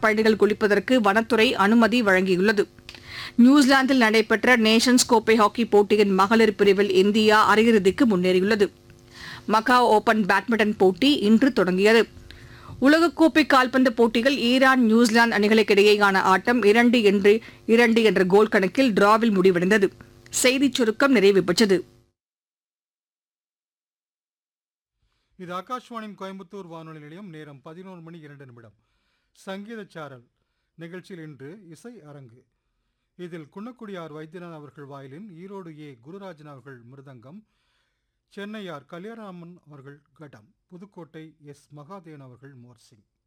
பயணிகள் குளிப்பதற்கு வனத்துறை அனுமதி வழங்கியுள்ளது நியூசிலாந்தில் நடைபெற்ற நேஷன்ஸ் கோப்பை ஹாக்கி போட்டியின் மகளிர் பிரிவில் இந்தியா அரையிறுதிக்கு முன்னேறியுள்ளது மகாவ் ஓபன் பேட்மிண்டன் போட்டி இன்று தொடங்கியது உலகக்கோப்பை கால்பந்து போட்டியில் ஈரான் நியூசிலாந்து அணிகளுக்கிடையேயான ஆட்டம் இரண்டு என்று இரண்டு என்ற கோல் கணக்கில் டிராவில் முடிவடைந்தது செய்திச் சுருக்கம் நிறைவு பெற்றது இது ஆகாஷ்வாணியின் கோயம்புத்தூர் வானொலி நிலையம் நேரம் பதினோரு மணி இரண்டு நிமிடம் சங்கீத சாரல் நிகழ்ச்சியில் இன்று இசை அரங்கு இதில் குன்னக்குடியார் வைத்தியநாதன் அவர்கள் வாயிலின் ஈரோடு ஏ குருராஜன் அவர்கள் மிருதங்கம் சென்னையார் கல்யாணராமன் அவர்கள் கடம் புதுக்கோட்டை எஸ் மகாதேவன் அவர்கள் மோர்சிங்